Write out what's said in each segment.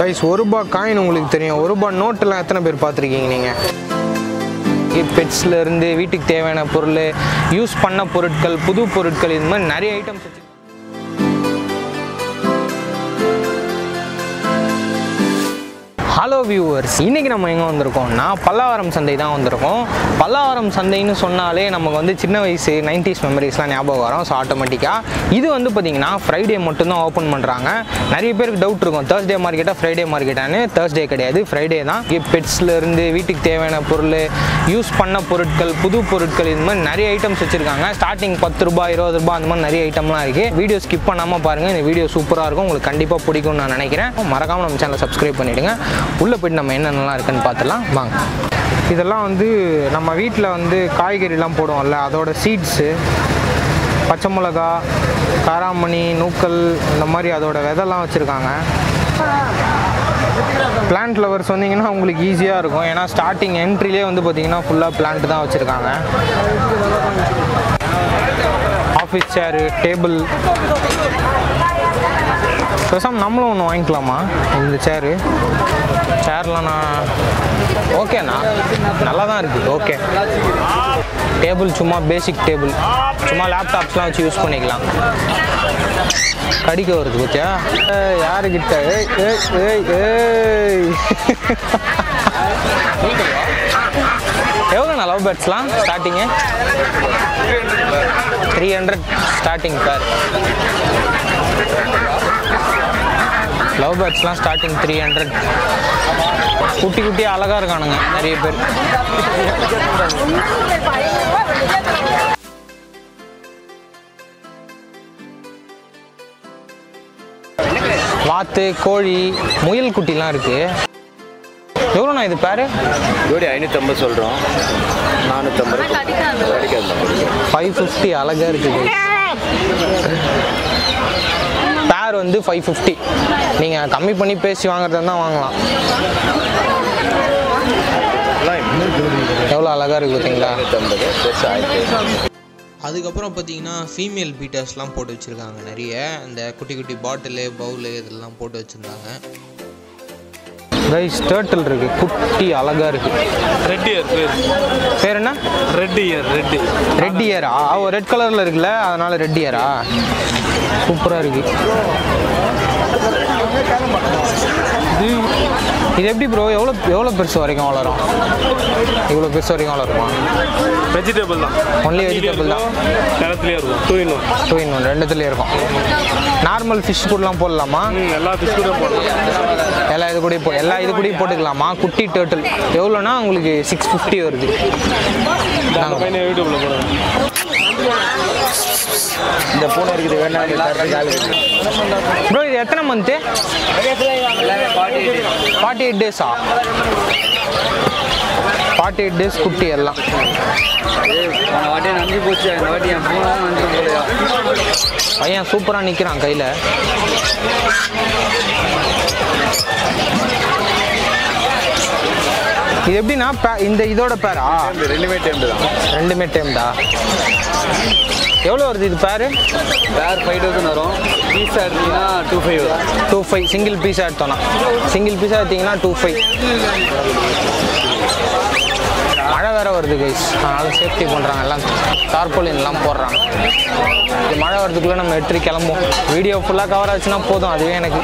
Guys ஒரு ரூபா coin உங்களுக்கு தெரியும் ஒரு ரூபா நோட்டெல்லாம் எத்தனை பேர் பார்த்துருக்கீங்க நீங்கள் பெட்ஸ்ல இருந்து வீட்டுக்கு தேவையான பொருள் யூஸ் பண்ண பொருட்கள் புது பொருட்கள் இது மாதிரி நிறைய ஐட்டம்ஸ் வச்சு ஹலோ வியூவர்ஸ் இன்றைக்கி நம்ம எங்கே வந்திருக்கோம் நான் பல்லாவரம் சந்தை தான் வந்திருக்கோம் பல்லாவரம் சந்தைன்னு சொன்னாலே நமக்கு வந்து சின்ன வயசு நைன்டிஸ் மெமரிஸ்லாம் ஞாபகம் வரும் ஸோ ஆட்டோமேட்டிக்காக இது வந்து பார்த்திங்கன்னா ஃப்ரைடே மட்டும்தான் ஓப்பன் பண்ணுறாங்க நிறைய பேருக்கு டவுட் இருக்கும் தேர்ஸ்டே மார்க்கெட்டாக ஃப்ரைடே மார்க்கெட்டானு தேர்ஸ்டே கிடையாது ஃப்ரைடே தான் பெட்ஸ்ல இருந்து வீட்டுக்கு தேவையான பொருள் யூஸ் பண்ண பொருட்கள் புது பொருட்கள் இது மாதிரி நிறைய ஐட்டம்ஸ் வச்சுருக்காங்க ஸ்டார்டிங் பத்து ரூபாய் இருபது ரூபாய் அந்த மாதிரி நிறைய ஐட்டம்லாம் இருக்குது வீடியோ ஸ்கிப் பண்ணாமல் பாருங்கள் இந்த வீடியோ சூப்பராக இருக்கும் உங்களுக்கு கண்டிப்பாக பிடிக்கும்னு நான் நினைக்கிறேன் மறக்காமல் நம்ம சேனலை சப்ஸ்கிரைப் பண்ணிவிடுங்க உள்ளே போயிட்டு நம்ம என்னென்னலாம் இருக்குன்னு பார்த்துலாம் வாங்க இதெல்லாம் வந்து நம்ம வீட்டில் வந்து காய்கறிலாம் போடுவோம்ல அதோட சீட்ஸு பச்சை மிளகா காராமணி நூக்கல் இந்த மாதிரி அதோட விதைலாம் வச்சுருக்காங்க பிளான்ட் லவர்ஸ் வந்தீங்கன்னா உங்களுக்கு ஈஸியாக இருக்கும் ஏன்னா ஸ்டார்டிங் என்ட்ரிலே வந்து பார்த்தீங்கன்னா ஃபுல்லாக பிளான்ட் தான் வச்சுருக்காங்க ஆஃபீஸ் சேரு டேபிள் பேசாம நம்மளும் ஒன்று வாங்கிக்கலாமா இந்த சேரு சேர்லாம் நான் ஓகேண்ணா நல்லா தான் இருக்குது ஓகே டேபிள் சும்மா பேசிக் டேபிள் சும்மா லேப்டாப்ஸ்லாம் வச்சு யூஸ் பண்ணிக்கலாம் கடிக்க வருது பத்தியா ஏய், யாருக்கிட்ட ஏய் ஏய் ஏய் ஏய் எவ்வளோண்ணா லவ் பேர்ட்ஸ்லாம் starting three hundred starting pair love பேர்ட்ஸ்லாம் ஸ்டார்டிங் த்ரீ ஹண்ட்ரட் குட்டி குட்டி அழகாக இருக்கானுங்க நிறைய பேர் வாத்து கோழி முயல் குட்டிலாம் இருக்குது எவ்வளோண்ணா இது பேர் ஜோடி ஐநூற்றம்பது சொல்கிறோம் நானூற்றம்பது கிடைக்காது ஃபைவ் ஃபிஃப்டி அழகாக இருக்குது பேர் வந்து ஃபைவ் ஃபிஃப்டி நீங்கள் கம்மி பண்ணி பேசி வாங்குறதா தான் வாங்கலாம் எவ்வளோ அழகாக இருக்குது பார்த்தீங்களா ஐநூற்றம்பது ப்ளஸ் ஆயிரத்தி அதுக்கப்புறம் பார்த்தீங்கன்னா ஃபீமேல் பீட்டர்ஸ்லாம் போட்டு வச்சுருக்காங்க நிறைய இந்த குட்டி குட்டி பாட்டிலு பவுலு இதெல்லாம் போட்டு வச்சுருந்தாங்க கைஸ் டேர்ட்டில் இருக்கு குட்டி அழகாக இருக்கு ரெட் இயர் பேர் பேர் என்ன ரெட் இயர் ரெட் ரெட் இயரா ஓ ரெட் கலரில் இருக்குல்ல அதனால ரெட் இயரா சூப்பராக இருக்கு இது இது எப்படி ப்ரோ எவ்வளோ எவ்வளோ பெருசு வரைக்கும் வளரும் இவ்வளோ பெருசு வரைக்கும் வளருமா வெஜிடபிள் தான் ஒன்லி வெஜிடபிள் தான் நிலத்துலேயே இருக்கும் two in one two in one ரெண்டுத்துலேயும் இருக்கும் நார்மல் ஃபிஷ் கூடலாம் போடலாமா எல்லா பிஸ்கூட்டும் போடலாம் எல்லா இது கூட போ எல்லா இது கூட போட்டுக்கலாமா குட்டி டேர்ட்டில் எவ்வளோனா உங்களுக்கு சிக்ஸ் ஃபிஃப்டி வருது நாங்கள் பையனை யூடியூப்ல போடுவேன் இந்த பூனை இருக்குது வேணா ப்ரோ இது எத்தனை மந்த்து ஃபார்ட்டி எயிட் டேஸா ஃபார்ட்டி எயிட் டேஸ் குட்டி எல்லாம் போன வாட்டி நன்றி போச்சு அந்த வாட்டி என் பூனை நன்றி போலையா பையன் சூப்பராக நிற்கிறான் கையில் இது எப்படின்னா பே- இந்த இதோட பேரா ரெண்டுமே டைம் தான் ரெண்டுமே டைம்டா எவ்வளோ வருது இது பேரு வேறு ஃபைவ் தௌசண்ட் வரும் பீஸ் எடுத்தீங்கன்னா டூ ஃபைவ் வரும் டூ ஃபைவ் சிங்கிள் பீஸாக எடுத்தோன்னா சிங்கிள் பீஸாக எடுத்தீங்கன்னா டூ ஃபைவ் மழை வேற வருது கைஸ் அதனால சேஃப்டி பண்ணுறாங்க எல்லாம் தார்போலின்லாம் போடுறாங்க இது மழை வரதுக்குள்ளே நம்ம எட்டு கிளம்புவோம் வீடியோ ஃபுல்லாக கவர் ஆச்சுன்னா போதும் அதுவே எனக்கு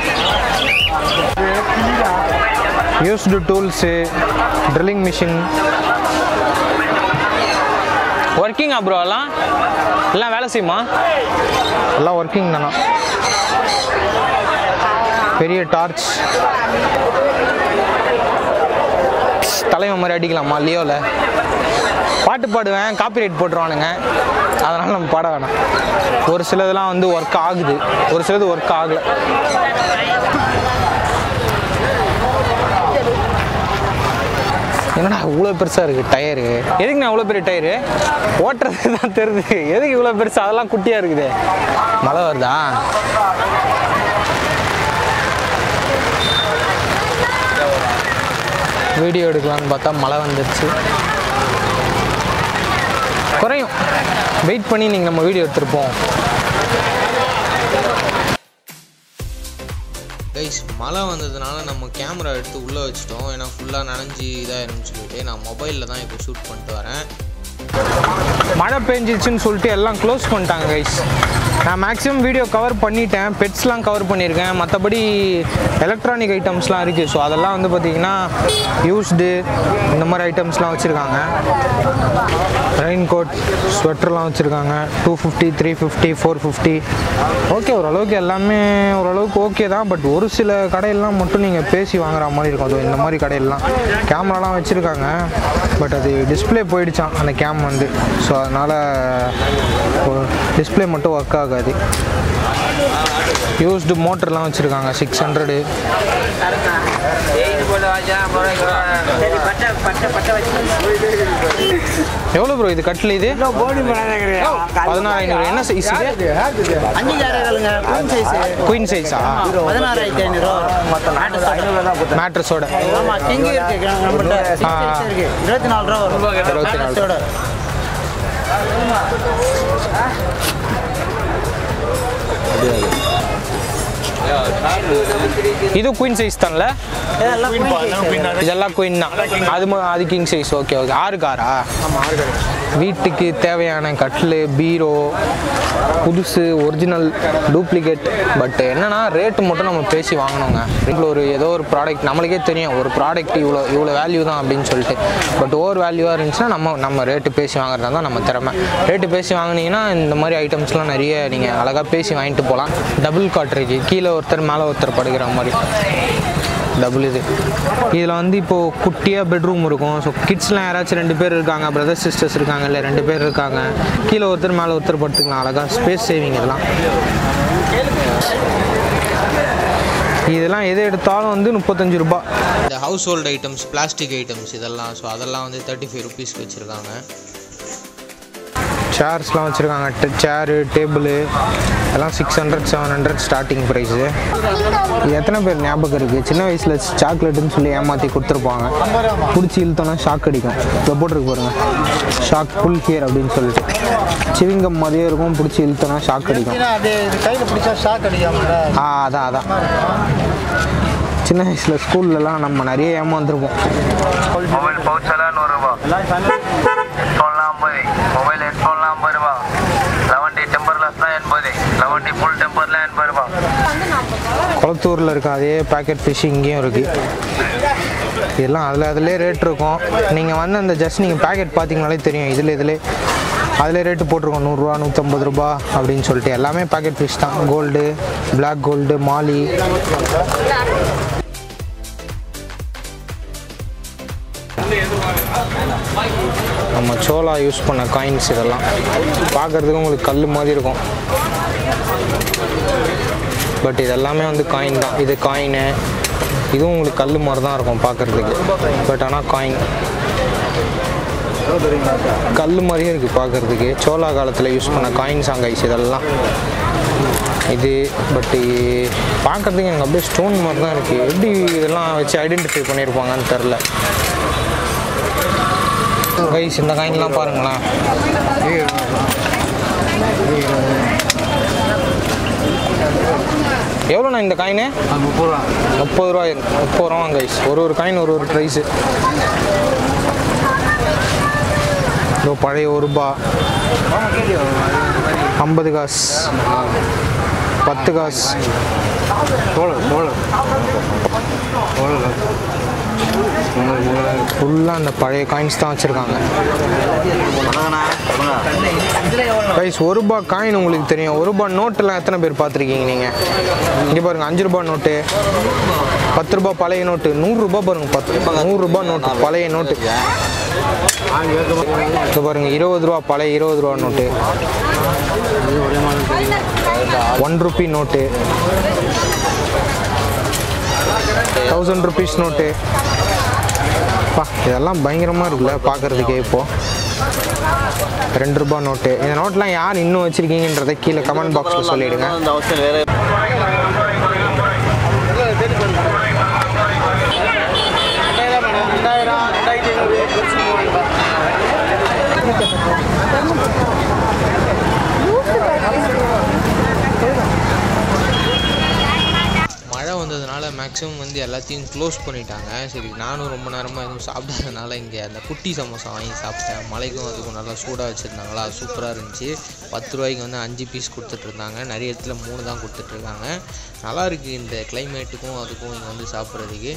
யூஸ்டு டூல்ஸு ட்ரில்லிங் மிஷின் ஒர்க்கிங்கா ப்ரோ எல்லாம் எல்லாம் வேலை செய்யுமா எல்லாம் ஒர்க்கிங் தானா பெரிய டார்ச் தலைவன் மாதிரி அடிக்கலாமா லியோவில் பாட்டு பாடுவேன் காப்பிரைட் போட்டுருவானுங்க அதனால் நம்ம பாட வேணாம் ஒரு சிலதெல்லாம் வந்து ஒர்க் ஆகுது ஒரு சிலது ஒர்க் ஆகலை என்னடா இவ்வளோ பெருசாக இருக்குது டயரு எதுக்கு நான் இவ்வளோ பெரிய டயரு ஓட்டுறது தான் தெரியுது எதுக்கு இவ்வளோ பெருசு அதெல்லாம் குட்டியாக இருக்குது மழை வருதா வீடியோ எடுக்கலாம்னு பார்த்தா மழை வந்துருச்சு குறையும் வெயிட் பண்ணி நீங்கள் நம்ம வீடியோ எடுத்திருப்போம் கைஸ் மழை வந்ததுனால நம்ம கேமரா எடுத்து உள்ளே வச்சிட்டோம் ஏன்னா ஃபுல்லாக நனைஞ்சி இதாக இருந்துச்சு சொல்லிட்டு நான் மொபைலில் தான் இப்போ ஷூட் பண்ணிட்டு வரேன் மழை பெஞ்சிச்சுன்னு சொல்லிட்டு எல்லாம் க்ளோஸ் பண்ணிட்டாங்க கைஸ் நான் மேக்ஸிமம் வீடியோ கவர் பண்ணிட்டேன் பெட்ஸ்லாம் கவர் பண்ணியிருக்கேன் மற்றபடி எலக்ட்ரானிக் ஐட்டம்ஸ்லாம் இருக்குது ஸோ அதெல்லாம் வந்து பார்த்திங்கன்னா யூஸ்டு இந்த மாதிரி ஐட்டம்ஸ்லாம் வச்சுருக்காங்க ரெயின் கோட் ஸ்வெட்டர்லாம் வச்சுருக்காங்க two fifty three fifty four fifty okay ஓரளவுக்கு எல்லாமே ஓரளவுக்கு ஓகே தான் பட் ஒரு சில கடையெல்லாம் மட்டும் நீங்கள் பேசி வாங்குற மாதிரி இருக்கும் அது இந்த மாதிரி கடையெல்லாம் கேமராலாம் வச்சுருக்காங்க பட் அது டிஸ்ப்ளே போயிடுச்சான் அந்த கேம் வந்து ஸோ அதனால் டிஸ்ப்ளே மட்டும் ஒர்க் ஆகாது யூஸ்டு மோட்டர்லாம் வச்சுருக்காங்க சிக்ஸ் ஹண்ட்ரடு எவ்வளோ ப்ரோ இது கட்டில் இது பதினாறு ஐநூறு என்ன சைஸ் இது அஞ்சு ஜாரங்களுங்க குயின் சைஸ் குயின் சைஸா பதினாறாயிரத்தி ஐநூறுரூவா மேட்ரஸோட ஆமா கிங் இருக்கு நம்மகிட்ட six ஆ. size இருக்கு இருபத்தி நாலு ரூபா வரும் இருபத்தி நாலு. மேட்ரஸோட. இது குயின் சைஸ் தான்ல இதெல்லாம் queen size. இதெல்லாம் குயின் தான் அது ம- அது கிங் சைஸ் ஓகே ஓகே ஆறு காரா வீட்டுக்கு தேவையான கட்லு பீரோ புதுசு ஒரிஜினல் டூப்ளிகேட் பட் என்னன்னா ரேட்டு மட்டும் நம்ம பேசி வாங்கணுங்க இவ்வளோ ஒரு ஏதோ ஒரு ப்ராடக்ட் நம்மளுக்கே தெரியும் ஒரு ப்ராடக்ட் இவ்வளோ இவ்வளோ வேல்யூ தான் அப்படின்னு சொல்லிட்டு பட் ஓவர் வேல்யூவாக இருந்துச்சுன்னா நம்ம நம்ம ரேட்டு பேசி வாங்குறது தான் நம்ம திறமை ரேட்டு பேசி வாங்குனீங்கன்னா இந்த மாதிரி ஐட்டம்ஸ்லாம் நிறைய நீங்கள் அழகாக பேசி வாங்கிட்டு போகலாம் டபுள் காட் இருக்கு கீழே ஒருத்தர் மேலே ஒருத்தர் படுக்கிற மாதிரி டபுள் இது இதில் வந்து இப்போது குட்டியாக பெட்ரூம் இருக்கும் ஸோ கிட்ஸ்லாம் யாராச்சும் ரெண்டு பேர் இருக்காங்க பிரதர்ஸ் சிஸ்டர்ஸ் இருக்காங்க இல்லை ரெண்டு பேர் இருக்காங்க கீழே ஒருத்தர் மேலே ஒருத்தர் படுத்துக்கலாம் அழகாக ஸ்பேஸ் சேவிங் இதெல்லாம் இதெல்லாம் எது எடுத்தாலும் வந்து முப்பத்தஞ்சு ரூபாய் இந்த household items plastic items இதெல்லாம் ஸோ அதெல்லாம் வந்து தேர்ட்டி ஃபைவ் ருபீஸ்க்கு வச்சுருக்காங்க சேர்ஸ்லாம் வச்சுருக்காங்க சேரு டேபிள் எல்லாம் six hundred seven hundred starting price எத்தனை பேர் ஞாபகம் இருக்குது சின்ன வயசில் சாக்லேட்டுன்னு சொல்லி ஏமாற்றி கொடுத்துருப்பாங்க பிடிச்சி இழுத்தோன்னா ஷாக் அடிக்கும் இப்போ போட்டிருக்கு பாருங்க ஷாக் புல் ஹியர் அப்படின்னு சொல்லிட்டு சிவிங்கம் மாதிரியே இருக்கும் பிடிச்சி இழுத்தோன்னா ஷாக் அடிக்கும் ஏன்னா அது இது கையில் பிடிச்சா ஷாக் அடிக்காமல ஆ அதான் அதான் சின்ன வயசில் ஸ்கூல்லலாம் நம்ம நிறைய ஏமாந்துருப்போம் மொபைல் பவுச் எல்லாம் நூறுரூபா ஹெட்ஃபோன்லாம் ஐம்பது மொபைல் ஹெட்ஃபோன்லாம் ஐம்பது ரூபா லெவன்டி டெம்பர்லெஸ்லாம் எண்பது லெவன்டி ஃபுல் டெம்பர்லாம் எண்பது ரூபா குளத்தூரில் இருக்க அதே பேக்கெட் ஃபிஷ் இங்கேயும் இருக்குது இதெல்லாம் அதில் அதிலே ரேட் இருக்கும் நீங்கள் வந்து அந்த ஜஸ்ட் நீங்கள் பேக்கெட் பார்த்தீங்கனாலே தெரியும் இதில் இதில் அதில் ரேட்டு போட்டிருக்கோம் நூறுரூவா நூற்றம்பது ரூபா அப்படின்னு சொல்லிட்டு எல்லாமே பேக்கெட் ஃபிஷ் தான் கோல்டு பிளாக் கோல்டு மாலி நம்ம சோலா யூஸ் பண்ண காயின்ஸ் இதெல்லாம் பார்க்குறதுக்கு உங்களுக்கு கல் மாதிரி இருக்கும் பட் இது எல்லாமே வந்து காயின் தான் இது காயினு இதுவும் உங்களுக்கு கல் மாதிரி தான் இருக்கும் பார்க்குறதுக்கு பட் ஆனால் காயின் கல் மாதிரியே இருக்குது பார்க்குறதுக்கு சோழா காலத்தில் யூஸ் பண்ண காயின்ஸ் கைஸ் இதெல்லாம் இது பட்டு பார்க்குறதுக்கு எனக்கு அப்படியே ஸ்டோன் மாதிரி தான் இருக்குது எப்படி இதெல்லாம் வச்சு ஐடென்டிஃபை பண்ணியிருப்பாங்கன்னு தெரில கைஸ் இந்த காயின்லாம் பாருங்களேன் எவ்வளோண்ணா இந்த காயின் முப்பது ரூபா முப்பது ரூபா முப்பது ரூபா கைஸ் ஒரு ஒரு காயின் ஒரு ஒரு ப்ரைஸு இதோ பழைய ஒரு ரூபா ஐம்பது காசு பத்து காசு தோழர் தோழர் தோழர் ஃபுல்லாக அந்த பழைய காயின்ஸ் தான் வச்சுருக்காங்க கைஸ் ஒரு ரூபா காயின் உங்களுக்கு தெரியும் ஒரு ரூபா நோட்டெல்லாம் எத்தனை பேர் பார்த்துருக்கீங்க நீங்கள் இங்கே பாருங்கள் அஞ்சு ரூபா நோட்டு பத்து ரூபா பழைய நோட்டு நூறுரூபா பாருங்கள் பத்து நூறுரூபா நோட்டு பழைய நோட்டு இங்கே பாருங்கள் இருபது ரூபா பழைய இருபது ரூபா நோட்டு ஒன் ருபி நோட்டு தௌசண்ட் ருபீஸ் நோட்டு பா இதெல்லாம் பயங்கரமாக இருக்குல்ல பார்க்குறதுக்கே இப்போது ரெண்டு ரூபா நோட்டு இந்த நோட்லாம் யார் இன்னும் வச்சுருக்கீங்கன்றதை கீழே கமெண்ட் பாக்ஸில் சொல்லிவிடுங்க மழை வந்ததுனால மேக்ஸிமம் வந்து எல்லாத்தையும் க்ளோஸ் பண்ணிட்டாங்க சரி நானும் ரொம்ப நேரமாக எதுவும் சாப்பிடாதனால இங்கே அந்த குட்டி சமோசா வாங்கி சாப்பிட்டேன் மலைக்கும் அதுக்கும் நல்லா சூடாக வச்சுருந்தாங்களா சூப்பராக இருந்துச்சு பத்து ரூபாய்க்கு வந்து அஞ்சு பீஸ் கொடுத்துட்ருந்தாங்க நிறைய இடத்துல மூணு தான் கொடுத்துட்ருக்காங்க நல்லா இருக்குது இந்த கிளைமேட்டுக்கும் அதுக்கும் இங்கே வந்து சாப்பிட்றதுக்கு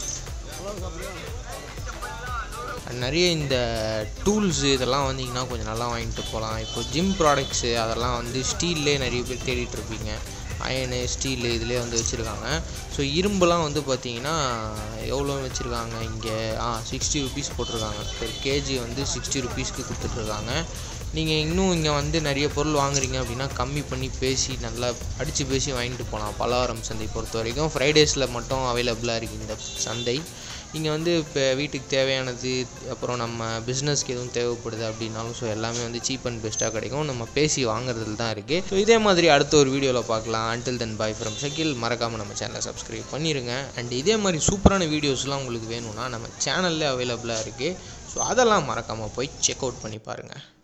நிறைய இந்த டூல்ஸு இதெல்லாம் வந்தீங்கன்னா கொஞ்சம் நல்லா வாங்கிட்டு போகலாம் இப்போ ஜிம் ப்ராடக்ட்ஸு அதெல்லாம் வந்து ஸ்டீல்லே நிறைய பேர் தேடிட்டு இருப்பீங்க அயனு ஸ்டீலு இதுலேயே வந்து வச்சுருக்காங்க ஸோ இரும்புலாம் வந்து பார்த்தீங்கன்னா எவ்வளோ வச்சுருக்காங்க இங்கே ஆ சிக்ஸ்டி ருபீஸ் போட்டிருக்காங்க ஒரு கேஜி வந்து சிக்ஸ்டி ருபீஸ்க்கு கொடுத்துட்ருக்காங்க நீங்கள் இன்னும் இங்கே வந்து நிறைய பொருள் வாங்குறீங்க அப்படின்னா கம்மி பண்ணி பேசி நல்லா அடித்து பேசி வாங்கிட்டு போகலாம் பலவரம் சந்தை பொறுத்த வரைக்கும் ஃப்ரைடேஸில் மட்டும் அவைலபிளாக இருக்குது இந்த சந்தை இங்கே வந்து இப்போ வீட்டுக்கு தேவையானது அப்புறம் நம்ம பிஸ்னஸ்க்கு எதுவும் தேவைப்படுது அப்படின்னாலும் ஸோ எல்லாமே வந்து சீப் அண்ட் பெஸ்ட்டாக கிடைக்கும் நம்ம பேசி வாங்குறதுல தான் இருக்குது ஸோ இதே மாதிரி அடுத்த ஒரு வீடியோவில் பார்க்கலாம் until then bye from Shakil மறக்காமல் நம்ம சேனலை சப்ஸ்கிரைப் பண்ணிடுங்க அண்ட் இதே மாதிரி சூப்பரான வீடியோஸ்லாம் உங்களுக்கு வேணும்னா நம்ம சேனல்லே அவைலபிளாக இருக்குது ஸோ அதெல்லாம் மறக்காமல் போய் செக் அவுட் பண்ணி பாருங்கள்